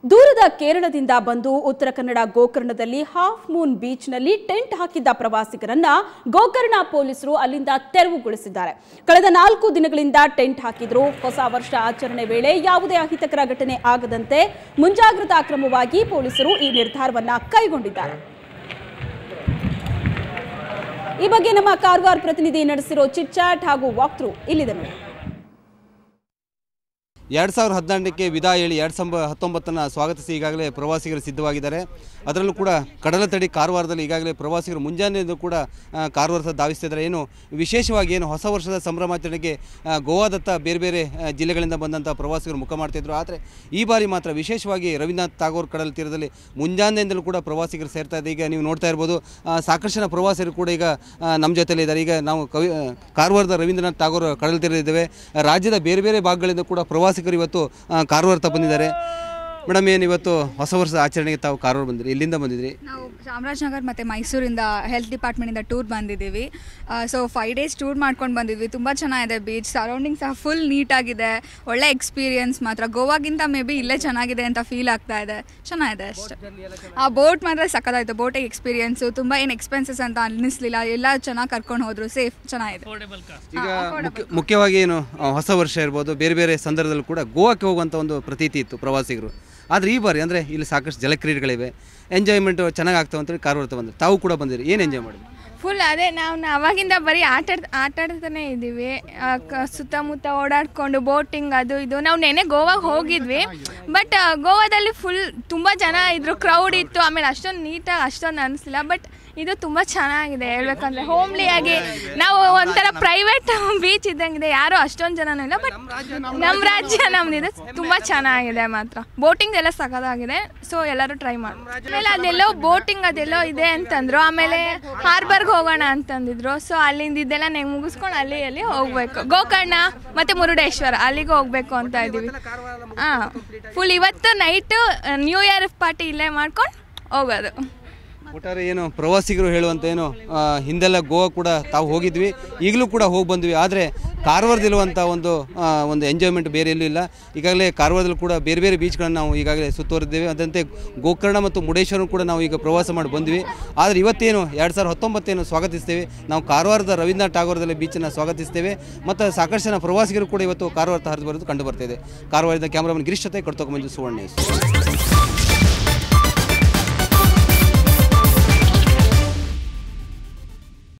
ದೂರದ ಕೇರಳದಿಂದ ಬಂದು ಉತ್ತರ ಕನ್ನಡ ಗೋಕರ್ಣದಲ್ಲಿ ಹಾಫ್ ಮೂನ್ ಬೀಚ್ನಲ್ಲಿ ಟೆಂಟ್ ಹಾಕಿದ್ದ ಪ್ರವಾಸಿಗರನ್ನ ಗೋಕರ್ಣ ಪೊಲೀಸರು ಅಲ್ಲಿಂದ ತೆರವುಗೊಳಿಸಿದ್ದಾರೆ ಕಳೆದ ನಾಲ್ಕು ದಿನಗಳಿಂದ ಟೆಂಟ್ ಹಾಕಿದ್ರು ಹೊಸ ವರ್ಷ ಆಚರಣೆ ವೇಳೆ ಯಾವುದೇ ಅಹಿತಕರ ಘಟನೆ ಆಗದಂತೆ ಮುಂಜಾಗ್ರತಾ ಕ್ರಮವಾಗಿ ಪೊಲೀಸರು ಈ ನಿರ್ಧಾರವನ್ನ ಕೈಗೊಂಡಿದ್ದಾರೆ ಈ ಬಗ್ಗೆ ನಮ್ಮ ಕಾರವಾರ ಪ್ರತಿನಿಧಿ ನಡೆಸಿರೋ ಚಿಟ್ ಚಾಟ್ ಹಾಗೂ ವಾಕ್ ಥ್ರೂ ಇಲ್ಲಿದೆ ನೋಡಿ ಎರಡು ಸಾವಿರದ ಹದಿನೆಂಟಕ್ಕೆ ವಿದಾಯ ಹೇಳಿ ಎರಡು ಸಾವಿರದ ಹತ್ತೊಂಬತ್ತನ್ನು ಸ್ವಾಗತಿಸಿ ಈಗಾಗಲೇ ಪ್ರವಾಸಿಗರು ಸಿದ್ಧವಾಗಿದ್ದಾರೆ ಅದರಲ್ಲೂ ಕೂಡ ಕಡಲ ತಡಿ ಕಾರವಾರದಲ್ಲಿ ಈಗಾಗಲೇ ಪ್ರವಾಸಿಗರು ಮುಂಜಾನೆಯಿಂದ ಕೂಡ ಆ, ಕಾರವಾರದ ಧಾವಿಸ್ತಿದ್ದಾರೆ ಏನು ವಿಶೇಷವಾಗಿ ಏನು ಹೊಸ ವರ್ಷದ ಸಂಭ್ರಮಾಚರಣೆಗೆ ಆ, ಗೋವಾದತ್ತ ಬೇರೆ ಬೇರೆ ಆ, ಜಿಲ್ಲೆಗಳಿಂದ ಬಂದಂಥ ಪ್ರವಾಸಿಗರು ಮುಖ ಮಾಡ್ತಿದ್ರು ಆದರೆ ಈ ಬಾರಿ ಮಾತ್ರ ವಿಶೇಷವಾಗಿ ರವೀಂದ್ರನಾಥ್ ಟಾಗೋರ್ ಕಡಲ ತೀರದಲ್ಲಿ ಮುಂಜಾನೆಯಿಂದಲೂ ಕೂಡ ಪ್ರವಾಸಿಗರು ಸೇರ್ತಾ ಇದೆ ಈಗ ನೀವು ನೋಡ್ತಾ ಇರ್ಬೋದು ಆ, ಸಾಕಷ್ಟು ಜನ ಪ್ರವಾಸಿಗರು ಕೂಡ ಈಗ ಆ, ನಮ್ಮ ಜೊತೆಲಿ ಇದ್ದಾರೆ ಈಗ ನಾವು ಕವಿ ಆ, ಕಾರವಾರದ ರವೀಂದ್ರನಾಥ್ ಟಾಗೋರ್ ಕಡಲ ತೀರದಿದ್ದೇವೆ ರಾಜ್ಯದ ಬೇರೆ ಬೇರೆ ಭಾಗಗಳಿಂದ ಕೂಡ ಪ್ರವಾಸಿಗರು ಇವತ್ತು ಆ, ಕಾರವಾರ ತ ಬಂದಿದ್ದಾರೆ ಮೇಡಮ್ ಏನು ಇವತ್ತು ಹೊಸ ವರ್ಷದ ಆಚರಣೆಗೆ ತಾವು ಕಾರವಾರ ಬಂದಿರಿ ಎಲ್ಲಿಂದ ಬಂದಿದ್ರಿ ನಾವು ಚಾಮರಾಜನಗರ ಮತ್ತು ಮೈಸೂರಿಂದ ಹೆಲ್ತ್ ಡಿಪಾರ್ಟ್ಮೆಂಟಿಂದ ಟೂರ್ ಬಂದಿದ್ದೀವಿ ಸೊ ಫೈವ್ ಡೇಸ್ ಟೂರ್ ಮಾಡ್ಕೊಂಡು ಬಂದಿದ್ವಿ ತುಂಬ ಚೆನ್ನಾಗಿದೆ ಬೀಚ್ ಸರೌಂಡಿಂಗ್ ಸಹ ಫುಲ್ ನೀಟಾಗಿದೆ ಒಳ್ಳೆ ಎಕ್ಸ್ಪೀರಿಯನ್ಸ್ ಮಾತ್ರ ಗೋವಾಗಿಂತ ಮೇ ಬಿ ಇಲ್ಲೇ ಚೆನ್ನಾಗಿದೆ ಅಂತ ಫೀಲ್ ಆಗ್ತಾ ಇದೆ ಚೆನ್ನಾಗಿದೆ ಅಷ್ಟೇ ಆ ಬೋಟ್ ಮಾತ್ರ ಸಕ್ಕತ್ತಾಯಿತು ಬೋಟಿಗೆ ಎಕ್ಸ್ಪೀರಿಯನ್ಸು ತುಂಬ ಏನು ಎಕ್ಸ್ಪೆನ್ಸಸ್ ಅಂತ ಅನ್ನಿಸ್ಲಿಲ್ಲ ಎಲ್ಲ ಚೆನ್ನಾಗಿ ಕರ್ಕೊಂಡು ಹೋದ್ರು ಸೇಫ್ ಚೆನ್ನಾಗಿದೆ ಈಗ ಮುಖ್ಯ ಮುಖ್ಯವಾಗಿ ಏನು ಆ, ಹೊಸ ವರ್ಷ ಇರ್ಬೋದು ಬೇರೆ ಬೇರೆ ಸಂದರ್ಭದಲ್ಲೂ ಕೂಡ ಗೋವಾಕ್ಕೆ ಹೋಗುವಂಥ ಒಂದು ಪ್ರತೀತಿ ಇತ್ತು ಪ್ರವಾಸಿಗರು ಆದರೆ ಈ ಬಾರಿ ಅಂದರೆ ಇಲ್ಲಿ ಸಾಕಷ್ಟು ಜಲಕ್ರೀಡೆಗಳಿವೆ ಎಂಜಾಯ್ಮೆಂಟು ಚೆನ್ನಾಗಿ ಆಗ್ತಾವೆ ಅಂತೇಳಿ ಕಾರವಾರ ತ ಬಂದಿರಿ ತಾವು ಕೂಡ ಬಂದಿರಿ ಏನು ಎಂಜಾಯ್ ಮಾಡಿದ್ರಿ ಫುಲ್ ಅದೇ ನಾವು ಅವಾಗಿಂದ ಬರೀ ಆಟ ಆಟ ಆಡ್ತಾನೆ ಇದ್ದೀವಿ ಆ, ಕ- ಸುತ್ತಮುತ್ತ ಓಡಾಡ್ಕೊಂಡು ಬೋಟಿಂಗ್ ಅದು ಇದು ನಾವು ನೆನೆ ಗೋವಾಗೆ ಹೋಗಿದ್ವಿ ಬಟ್ ಗೋವಾದಲ್ಲಿ ಫುಲ್ ತುಂಬ ಜನ ಇದ್ರು ಕ್ರೌಡ್ ಇತ್ತು ಆಮೇಲೆ ಅಷ್ಟೊಂದು ನೀಟಾಗಿ ಅಷ್ಟೊಂದು ಅನಿಸ್ಲಿಲ್ಲ ಬಟ್ ಇದು ತುಂಬ ಚೆನ್ನಾಗಿದೆ ಹೇಳ್ಬೇಕಂದ್ರೆ ಹೋಮ್ಲಿ ಆಗಿ ನಾವು ಒಂಥರ ಪ್ರೈವೇಟ್ ಬೀಚ್ ಇದ್ದಂಗಿದೆ ಯಾರು ಅಷ್ಟೊಂದು ಜನನೂ ಇಲ್ಲ ಬಟ್ ನಮ್ಮ ರಾಜ್ಯ ನಮ್ದಿದೆ ತುಂಬ ಚೆನ್ನಾಗಿದೆ ಮಾತ್ರ ಬೋಟಿಂಗ್ ಎಲ್ಲ ಸಖತ್ತಾಗಿದೆ ಸೊ ಎಲ್ಲರೂ ಟ್ರೈ ಮಾಡಿ ಆಮೇಲೆ ಅದೆಲ್ಲೋ ಬೋಟಿಂಗ್ ಅದೆಲ್ಲೋ ಇದೆ ಅಂತಂದ್ರು ಆಮೇಲೆ ಹಾರ್ಬರ್ಗೆ ಹೋಗೋಣ ಅಂತಂದಿದ್ರು ಸೊ ಅಲ್ಲಿಂದ ಇದೆಲ್ಲ ನೆಗ್ ಮುಗಿಸ್ಕೊಂಡು ಅಲ್ಲಿ ಅಲ್ಲಿ ಹೋಗ್ಬೇಕು ಗೋಕರ್ಣ ಮತ್ತೆ ಮುರುಡೇಶ್ವರ ಅಲ್ಲಿಗೆ ಹೋಗ್ಬೇಕು ಅಂತ ಇದ್ದೀವಿ ಹಾಂ ಫುಲ್ ಇವತ್ತು ನೈಟು ನ್ಯೂ ಇಯರ್ ಪಾರ್ಟಿ ಇಲ್ಲೇ ಮಾಡ್ಕೊಂಡು ಹೋಗೋದು ಒಟ್ಟಾರೆ ಏನು ಪ್ರವಾಸಿಗರು ಹೇಳುವಂತ ಏನು ಆ, ಹಿಂದೆಲ್ಲ ಗೋವಾ ಕೂಡ ತಾವು ಹೋಗಿದ್ವಿ ಈಗಲೂ ಕೂಡ ಹೋಗಿ ಬಂದ್ವಿ ಆದರೆ ಕಾರವಾರದಲ್ಲಿರುವಂಥ ಒಂದು ಆ, ಒಂದು ಎಂಜಾಯ್ಮೆಂಟ್ ಬೇರೆ ಎಲ್ಲೂ ಇಲ್ಲ ಈಗಾಗಲೇ ಕಾರವಾರದಲ್ಲಿ ಕೂಡ ಬೇರೆ ಬೇರೆ ಬೀಚ್ಗಳನ್ನು ನಾವು ಈಗಾಗಲೇ ಸುತ್ತುವರಿದ್ದೇವೆ ಅದಂತೆ ಗೋಕರ್ಣ ಮತ್ತು ಮುರುಡೇಶ್ವರ ಕೂಡ ನಾವು ಈಗ ಪ್ರವಾಸ ಮಾಡಿ ಬಂದ್ವಿ ಆದರೆ ಇವತ್ತೇನು ಎರಡು ಸಾವಿರದ ಹತ್ತೊಂಬತ್ತೇನು ಸ್ವಾಗತಿಸ್ತೇವೆ ನಾವು ಕಾರವಾರದ ರವೀಂದ್ರನಾಥ್ ಟಾಗೋರದಲ್ಲಿ ಬೀಚನ್ನು ಸ್ವಾಗತಿಸ್ತೇವೆ ಮತ್ತು ಸಾಕಷ್ಟು ಜನ ಪ್ರವಾಸಿಗರು ಕೂಡ ಇವತ್ತು ಕಾರವಾರ ಹರಿದು ಬರೋದು ಕಂಡು ಬರ್ತಿದೆ ಕಾರವಾರದ ಕ್ಯಾಮ್ರಾಮನ್ ಗಿರೀಶ್ ಜೊತೆ ಕೊಡ್ತೋಕ ಮಂಜು ಸುವರ್ಣ ನ್ಯೂಸ್.